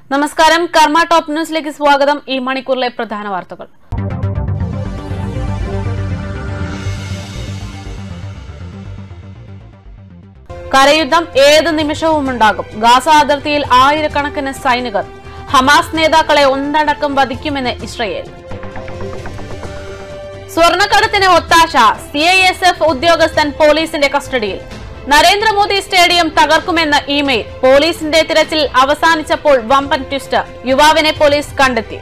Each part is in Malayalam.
നമസ്കാരം കർമ്മ ടോപ്പ് ന്യൂസിലേക്ക് സ്വാഗതം ഈ മണിക്കൂറിലെ പ്രധാന വാർത്തകൾ കരയുദ്ധം ഏത് നിമിഷവും ഉണ്ടാകും ഗാസ അതിർത്തിയിൽ ആയിരക്കണക്കിന് സൈനികർ ഹമാസ് നേതാക്കളെ ഒന്നടക്കം വധിക്കുമെന്ന് ഇസ്രയേൽ സ്വർണ്ണക്കടത്തിന് ഒത്താശ സി ഐ എസ് എഫ് ഉദ്യോഗസ്ഥൻ പോലീസിന്റെ കസ്റ്റഡിയിൽ നരേന്ദ്രമോദി സ്റ്റേഡിയം തകർക്കുമെന്ന ഇമെയിൽ പോലീസിന്റെ തിരച്ചിൽ അവസാനിച്ചപ്പോൾ വമ്പൻ ട്വിസ്റ്റ് യുവാവിനെ പോലീസ് കണ്ടെത്തി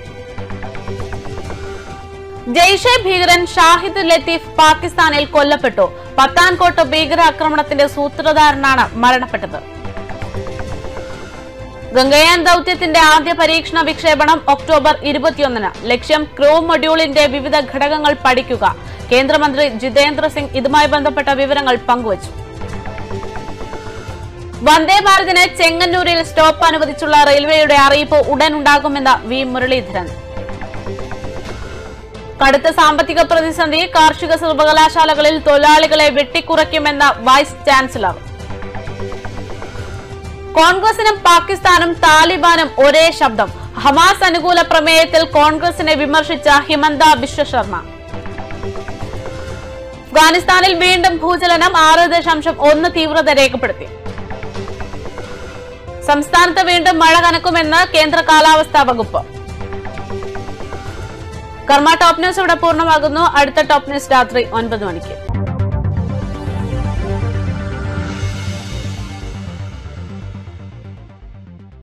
ജെയ്ഷെ ഭീകരൻ ഷാഹിദ് ലത്തീഫ് പാകിസ്ഥാനിൽ കൊല്ലപ്പെട്ടു പത്താൻകോട്ട് ഭീകരാക്രമണത്തിന്റെ സൂത്രധാരനാണ് മരണപ്പെട്ടത് ഗംഗയാൻ ദൌത്യത്തിന്റെ ആദ്യ പരീക്ഷണ വിക്ഷേപണം ഒക്ടോബർ ഇരുപത്തിയൊന്നിന് ലക്ഷ്യം ക്രൂ മൊഡ്യൂളിന്റെ വിവിധ ഘടകങ്ങൾ പഠിക്കുക കേന്ദ്രമന്ത്രി ജിതേന്ദ്ര സിംഗ് ഇതുമായി ബന്ധപ്പെട്ട വിവരങ്ങൾ പങ്കുവച്ചു വന്ദേ ഭാരതിന് ചെങ്ങന്നൂരിൽ സ്റ്റോപ്പ് അനുവദിച്ചുള്ള റെയിൽവേയുടെ അറിയിപ്പ് ഉടൻ ഉണ്ടാകുമെന്ന് വി മുരളീധരൻ കടുത്ത സാമ്പത്തിക പ്രതിസന്ധി കാർഷിക സർവകലാശാലകളിൽ തൊഴിലാളികളെ വെട്ടിക്കുറയ്ക്കുമെന്ന വൈസ് ചാൻസലർ കോൺഗ്രസിനും പാകിസ്ഥാനും താലിബാനും ഒരേ ശബ്ദം ഹമാസ് അനുകൂല പ്രമേയത്തിൽ കോൺഗ്രസിനെ വിമർശിച്ച ഹിമന്ത ബിശ്വ ശർമ്മ അഫ്ഗാനിസ്ഥാനിൽ വീണ്ടും ഭൂചലനം ആറ് ദശാംശം ഒന്ന് തീവ്രത രേഖപ്പെടുത്തി സംസ്ഥാനത്ത് വീണ്ടും മഴ കനക്കുമെന്ന് കേന്ദ്ര കാലാവസ്ഥാ വകുപ്പ് കർമ്മ ടോപ്പ് ന്യൂസ് ഇവിടെ പൂർണ്ണമാകുന്നു അടുത്ത ടോപ്പ് ന്യൂസ് രാത്രി ഒൻപത് മണിക്ക്